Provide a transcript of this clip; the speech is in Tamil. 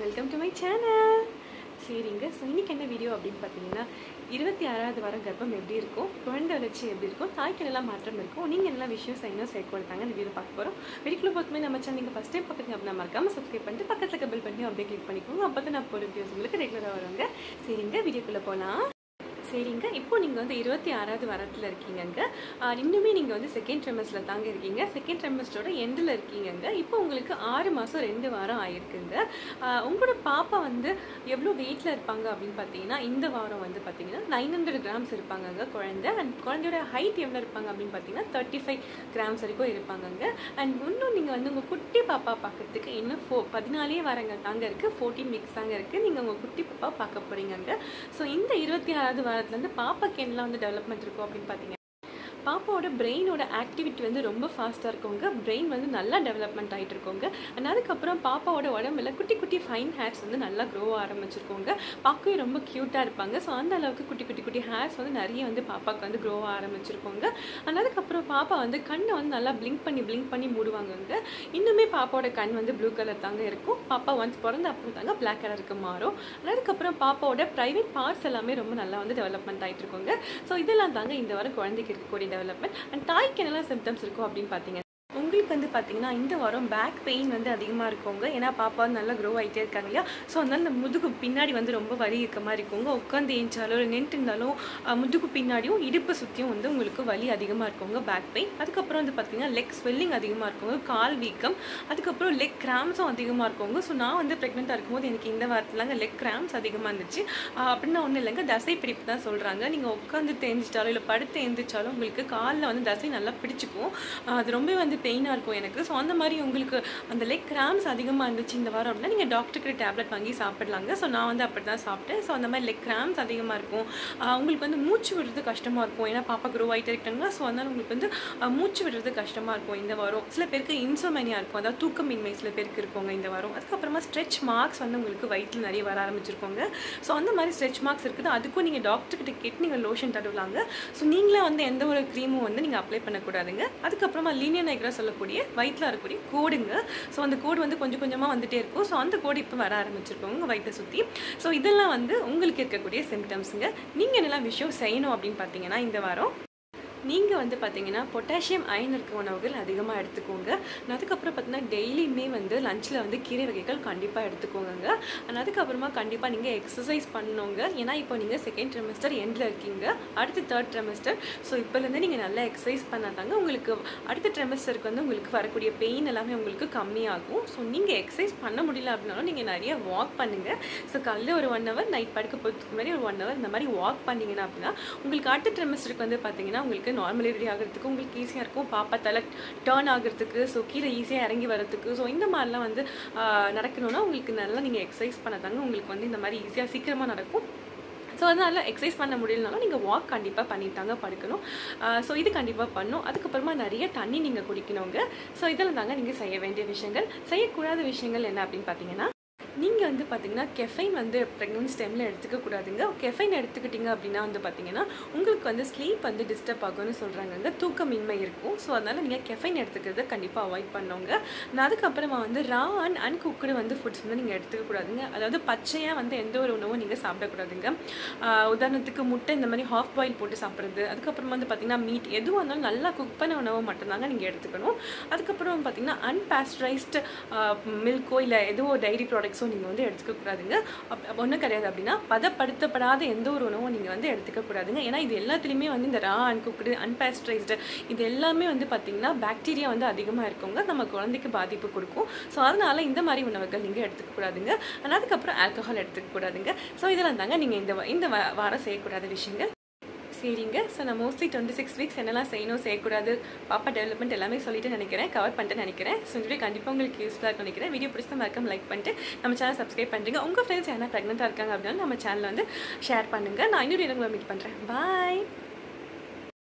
வெல்கம் டு மை சேனல் சரிங்க ஸோ இன்னைக்கு என்ன வீடியோ அப்படின்னு பார்த்தீங்கன்னா இருபத்தி ஆறாவது வாரம் கர்ப்பம் எப்படி இருக்கும் குழந்தை வளர்ச்சி எப்படி இருக்கும் தாய்க்கு என்னெல்லாம் மாற்றம் இருக்கும் நீங்கள் என்னெல்லாம் விஷயம் செய்யணும் சேர்க்கொடுத்தாங்க இந்த வீடியோ பார்க்க போகிறோம் வீடியோக்குள்ள பொறுத்துமே நம்ம சேனல் நீங்கள் ஃபஸ்ட் டைம் பார்க்குறீங்க அப்படின்னா மறக்காம சப்ஸ்கிரைப் பண்ணிட்டு பக்கத்தில் கபில் பண்ணி அப்படியே கிளிக் பண்ணிக்கோங்க அப்போ தான் நான் போகிற வீடியோஸ் உங்களுக்கு ரெகுலராக வருவாங்க சரிங்க வீடியோக்குள்ளே போகலாம் சரிங்க இப்போ நீங்கள் வந்து இருபத்தி ஆறாவது வாரத்தில் இருக்கீங்கங்க ஆஹ் இன்னுமே நீங்கள் வந்து செகண்ட் ட்ரெமஸ்டில் தாங்க இருக்கீங்க செகண்ட் ட்ரெமஸ்டரோட எண்டில் இருக்கீங்கங்க இப்போ உங்களுக்கு ஆறு மாதம் ரெண்டு வாரம் ஆயிருக்குங்க ஆஹ் உங்களோட பாப்பா வந்து எவ்வளோ வெயிட்டில் இருப்பாங்க அப்படின்னு பார்த்தீங்கன்னா இந்த வாரம் வந்து பார்த்தீங்கன்னா நைன் ஹண்ட்ரட் கிராம்ஸ் இருப்பாங்கங்க குழந்தை அண்ட் குழந்தையோட ஹைட் எவ்வளோ இருப்பாங்க அப்படின்னு பார்த்தீங்கன்னா தேர்ட்டி ஃபைவ் கிராம்ஸ் வரைக்கும் இருப்பாங்கங்க அண்ட் இன்னும் நீங்கள் வந்து உங்கள் குட்டி பாப்பா பார்க்கறதுக்கு இன்னும் ஃபோ பதினாலே வாரங்கள் தாங்க இருக்குது ஃபோர்டீன் வீக்ஸ் தாங்க இருக்குது நீங்கள் உங்கள் குட்டி பாப்பா பார்க்க போகிறீங்கங்க ஸோ இந்த இருபத்தி ஆறாவது வாரத்துலேருந்து பாப்பாக்கு என்னலாம் வந்து டெவலப்மெண்ட் இருக்கும் அப்படின்னு பார்த்தீங்க பாப்பாவோட பிரெயினோட ஆக்டிவிட்டி வந்து ரொம்ப ஃபாஸ்ட்டாக இருக்குங்க பிரெயின் வந்து நல்லா டெவலப்மெண்ட் ஆகிட்டு இருக்கோங்க அண்ட் அதுக்கப்புறம் பாப்பாவோட உடம்புல குட்டி குட்டி ஃபைன் ஹேர்ஸ் வந்து நல்லா க்ரோ ஆரம்பிச்சிருக்கோங்க பார்க்கவே ரொம்ப க்யூட்டாக இருப்பாங்க ஸோ அந்த அளவுக்கு குட்டி குட்டி குட்டி ஹேர்ஸ் வந்து நிறைய வந்து பாப்பாவுக்கு வந்து க்ரோ ஆரம்பிச்சிருக்கோங்க அண்ட் அதுக்கப்புறம் பாப்பா வந்து கண்ணை வந்து நல்லா பிளிங்க் பண்ணி பிளிங்க் பண்ணி மூடுவாங்கங்க இன்னுமே பாப்பாவோட கண் வந்து ப்ளூ கலர் தாங்க இருக்கும் பாப்பா ஒன்ஸ் பிறந்த அப்புறம் தாங்க பிளாக் கலருக்கு மாறும் and அதுக்கப்புறம் பாப்பாவோட ப்ரைவேட் பார்ட்ஸ் எல்லாமே ரொம்ப நல்லா வந்து டெவலப்மெண்ட் ஆகிட்டு இருக்கோங்க ஸோ இதெல்லாம் தாங்க இந்த வாரம் குழந்தைக்கு இருக்கக்கூடிய டெவலப்மெண்ட் அண்ட் தாய்க்கு என்னெல்லாம் சிம்டம்ஸ் இருக்கும் அப்படின்னு பார்த்தீங்க உங்களுக்கு வந்து பார்த்தீங்கன்னா இந்த வாரம் பேக் பெயின் வந்து அதிகமாக இருக்குங்க ஏன்னா பாப்பா வந்து நல்லா க்ரோ ஆகிட்டே இருக்காங்க இல்லையா ஸோ அதனால இந்த முதுகு பின்னாடி வந்து ரொம்ப வலி இருக்க மாதிரி இருக்குங்க உட்காந்து ஏஞ்சாலோ இல்லை நின்றுட்டு இருந்தாலும் அஹ், முதுகு பின்னாடியும் இடுப்பு சுற்றியும் வந்து உங்களுக்கு வலி அதிகமாக இருக்குங்க பேக் பெயின் அதுக்கப்புறம் வந்து பார்த்தீங்கன்னா லெக் ஸ்வெல்லிங் அதிகமாக இருக்குங்க கால் வீக்கம் அதுக்கப்புறம் லெக் கிராம்ஸும் அதிகமாக இருக்குங்க ஸோ நான் வந்து ப்ரெக்னெண்ட்டாக இருக்கும்போது எனக்கு இந்த வாரத்துலங்க லெக் கிராம்ஸ் அதிகமாக இருந்துச்சு அஹ், அப்படின்னா ஒன்றும் இல்லைங்க தசை பிடிப்பு தான் சொல்கிறாங்க நீங்கள் உட்காந்து தேஞ்சிட்டாலோ இல்லை படுத்து எழுந்திரிச்சாலும் உங்களுக்கு காலில் வந்து தசை நல்லா பிடிச்சிக்கும் அஹ், அது ரொம்ப வந்து பெயினாக இருக்கும் எனக்கு ஸோ அந்த மாதிரி உங்களுக்கு அந்த லெக் கிராம்ஸ் அதிகமாக இருந்துச்சு இந்த வாரம் அப்படின்னா நீங்கள் டாக்டர்கிட்ட டேப்லெட் வாங்கி சாப்பிடலாங்க ஸோ நான் வந்து அப்படி தான் சாப்பிட்டேன் ஸோ அந்த மாதிரி லெக் கிராம்ஸ் அதிகமாக இருக்கும் அஹ், உங்களுக்கு வந்து மூச்சு விடுறது கஷ்டமாக இருக்கும் ஏன்னா பாப்பா க்ரோ ஆகிட்டே இருக்காங்க ஸோ அதனால் உங்களுக்கு வந்து அஹ், மூச்சு விடுறது கஷ்டமாக இருக்கும் இந்த வாரம் சில பேருக்கு இன்சோமேனியா இருக்கும் அதாவது தூக்கமின்மை சில பேருக்கு இருக்குங்க இந்த வாரம் அதுக்கப்புறமா ஸ்ட்ரெச் மார்க்ஸ் வந்து உங்களுக்கு வயிற்றில் நிறைய வர ஆரம்பிச்சிருக்கோங்க ஸோ அந்த மாதிரி ஸ்ட்ரெச் மார்க்ஸ் இருக்குது அதுக்கும் நீங்கள் டாக்டர்கிட்ட கேட்டு நீங்கள் லோஷன் தடவலாங்க ஸோ நீங்களே வந்து எந்த ஒரு க்ரீமும் வந்து நீங்கள் அப்ளை பண்ணக்கூடாதுங்க அதுக்கப்புறமா லீனியர் நைக்ரா சொல்லக்கூடிய வயிற்றில் இருக்கக்கூடிய கோடுங்க ஸோ அந்த கோடு வந்து கொஞ்சம் கொஞ்சமாக வந்துட்டே இருக்கும் ஸோ அந்த கோடு இப்போ வர ஆரம்பிச்சிருக்கோங்க வயிற்றை சுற்றி ஸோ இதெல்லாம் வந்து உங்களுக்கு இருக்கக்கூடிய சிம்டம்ஸுங்க நீங்கள் என்னெல்லாம் விஷயம் செய்யணும் அப்படின்னு பார்த்தீங்கன்னா இந்த வாரம் நீங்கள் வந்து பார்த்தீங்கன்னா பொட்டாசியம் அயன் இருக்க உணவுகள் அதிகமாக எடுத்துக்கோங்க and அதுக்கப்புறம் பார்த்தீங்கன்னா டெய்லியுமே வந்து லஞ்சில் வந்து கீரை வகைகள் கண்டிப்பாக எடுத்துக்கோங்க and அதுக்கப்புறமா கண்டிப்பாக நீங்கள் எக்ஸசைஸ் பண்ணணுங்க ஏன்னா இப்போ நீங்கள் செகண்ட் ட்ரெமஸ்டர் எண்டில் இருக்கீங்க அடுத்து தேர்ட் ட்ரெமஸ்டர் ஸோ இப்போலேருந்து நீங்கள் நல்லா எக்ஸசைஸ் பண்ணாதாங்க உங்களுக்கு அடுத்த ட்ரெமஸ்டருக்கு வந்து உங்களுக்கு வரக்கூடிய பெயின் எல்லாமே உங்களுக்கு கம்மியாகும் ஸோ நீங்கள் எக்ஸசைஸ் பண்ண முடியல அப்படின்னாலும் நீங்கள் நிறைய வாக் பண்ணுங்கள் ஸோ காலையில் ஒரு ஒன் ஹவர் நைட் படுக்க போகிறதுக்கு முன்னாடி ஒரு ஒன் ஹவர் இந்த மாதிரி வாக் பண்ணீங்கன்னா அப்படின்னா உங்களுக்கு அடுத்த ட்ரெமஸ்டருக்கு வந்து பார்த்தீங்கன்னா உங்களுக்கு நார்மல் டெலிவரி ஆகிறதுக்கு உங்களுக்கு ஈஸியாக இருக்கும் பாப்பா தலை டேர்ன் ஆகிறதுக்கு ஸோ கீழே ஈஸியாக இறங்கி வரதுக்கு ஸோ இந்த மாதிரிலாம் வந்து ஆஹ், நடக்கணும்னா உங்களுக்கு நல்லா நீங்கள் எக்ஸசைஸ் பண்ணதாங்க உங்களுக்கு வந்து இந்த மாதிரி ஈஸியாக சீக்கிரமாக நடக்கும் ஸோ அதனால் எக்ஸசைஸ் பண்ண முடியலனாலும் நீங்கள் வாக் கண்டிப்பாக பண்ணிட்டாங்க படுக்கணும் ஸோ இது கண்டிப்பாக பண்ணும் அதுக்கப்புறமா நிறைய தண்ணி நீங்கள் குடிக்கணுங்க ஸோ இதெல்லாம் தாங்க நீங்கள் செய்ய வேண்டிய விஷயங்கள் செய்யக்கூடாத விஷயங்கள் என்ன அப்படின்னு பார்த்தீங்கன்னா நீங்கள் வந்து பார்த்தீங்கன்னா கெஃபைன் வந்து ப்ரெக்னன்சி டைமில் எடுத்துக்க கூடாதுங்க கெஃபைன் எடுத்துக்கிட்டீங்க அப்படின்னா வந்து பார்த்தீங்கன்னா உங்களுக்கு வந்து ஸ்லீப் வந்து டிஸ்டர்ப் ஆகும்னு சொல்கிறாங்கங்க தூக்கமின்மை இருக்கும் ஸோ அதனால் நீங்கள் கெஃபைன் எடுத்துக்கிறத கண்டிப்பாக அவாய்ட் பண்ணோங்க நான் அதுக்கப்புறமா வந்து ரா அண்ட் அன்குக்குடு வந்து ஃபுட்ஸ் வந்து நீங்கள் எடுத்துக்க கூடாதுங்க அதாவது பச்சையாக வந்து எந்த ஒரு உணவும் நீங்கள் சாப்பிடக்கூடாதுங்க ஆஹ் உதாரணத்துக்கு முட்டை இந்த மாதிரி ஹாஃப் பாயில் போட்டு சாப்பிட்றது அதுக்கப்புறமா வந்து பார்த்தீங்கன்னா மீட் எதுவாக இருந்தாலும் நல்லா குக் பண்ண உணவு மட்டும்தாங்க நீங்கள் எடுத்துக்கணும் அதுக்கப்புறம் பார்த்தீங்கன்னா அன்பாஸ்டரைஸ்டு மில்க்கோ இல்லை எதுவோ டைரி ப்ராடக்ட்ஸோ நீங்கள் வந்து எடுத்துக்க கூடாதுங்க அப் ஒன்றும் கிடையாது அப்படின்னா பதப்படுத்தப்படாத எந்த ஒரு உணவும் நீங்கள் வந்து எடுத்துக்க கூடாதுங்க ஏன்னா இது எல்லாத்துலேயுமே வந்து இந்த ரா அன்குக்குடு அன்பாஸ்டரைஸ்டு இது எல்லாமே வந்து பார்த்தீங்கன்னா பாக்டீரியா வந்து அதிகமாக இருக்குங்க நம்ம குழந்தைக்கு பாதிப்பு கொடுக்கும் ஸோ அதனால இந்த மாதிரி உணவுகள் நீங்கள் எடுத்துக்க கூடாதுங்க and அதுக்கப்புறம் ஆல்கஹால் எடுத்துக்க கூடாதுங்க ஸோ இதெல்லாம் தாங்க நீங்கள் இந்த வா- இந்த வா- வாரம் செய்யக்கூடாத விஷயங்கள் சரிங்க ஸோ நான் மோஸ்ட்லி டுவெண்ட்டி சிக்ஸ் வீக்ஸ் என்னெல்லாம் செய்யணும் செய்யக்கூடாது பாப்பா டெவலப்மெண்ட் எல்லாமே சொல்லிட்டு நினைக்கிறேன் கவர் பண்ணிட்டு நினைக்கிறேன் ஸோ இந்த வீடியோ கண்டிப்பாக உங்களுக்கு யூஸ்ஃபுல்லாக இருக்கும் நினைக்கிறேன் வீடியோ பிடிச்சா மறக்காம லைக் பண்ணிட்டு நம்ம சேனல் சப்ஸ்கிரைப் பண்ணுறீங்க உங்கள் ஃப்ரெண்ட்ஸ் யாரா ப்ரெக்னெண்ட்டாக இருக்காங்க அப்படின்னா நம்ம சேனல் வந்து ஷேர் பண்ணுங்கள் நான் இன்னொரு இடங்களை மீட் பண்ணுறேன் பாய்